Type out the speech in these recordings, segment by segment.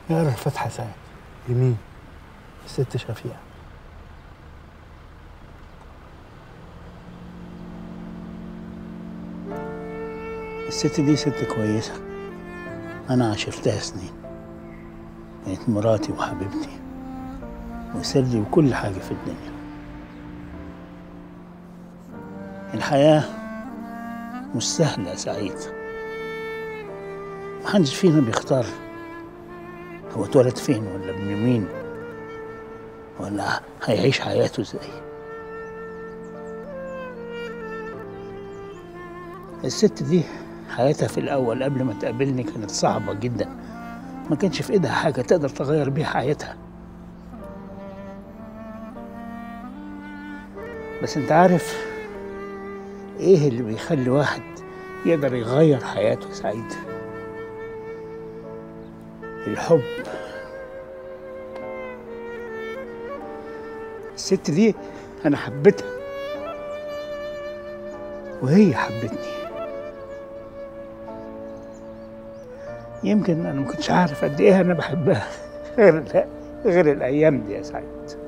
اقرا الفاتحه سعيد لمين الست شفيقه الست دي ست كويسة أنا عاشرتها سنين كانت مراتي وحبيبتي وسري وكل حاجة في الدنيا الحياة مش سهلة يا سعيد محدش فينا بيختار هو اتولد فين ولا ابن مين ولا هيعيش حياته ازاي الست دي حياتها في الأول قبل ما تقابلني كانت صعبة جدا ما كانش في إيدها حاجة تقدر تغير بيها حياتها بس أنت عارف إيه اللي بيخلي واحد يقدر يغير حياته يا سعيد الحب الست دي أنا حبيتها وهي حبتني يمكن انا ما كنتش عارف قد ايه انا بحبها غير غير الايام دي يا سعيد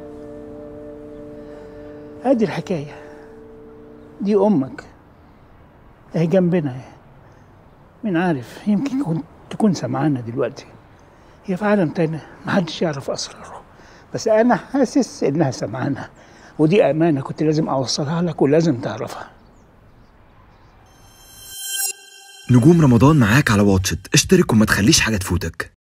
ادي الحكايه دي امك اهي جنبنا مين عارف يمكن تكون تكون سمعانا دلوقتي هي في عالم تاني محدش يعرف اسراره بس انا حاسس انها سمعانا ودي امانه كنت لازم اوصلها لك ولازم تعرفها نجوم رمضان معاك على واتشت اشترك وما تخليش حاجة تفوتك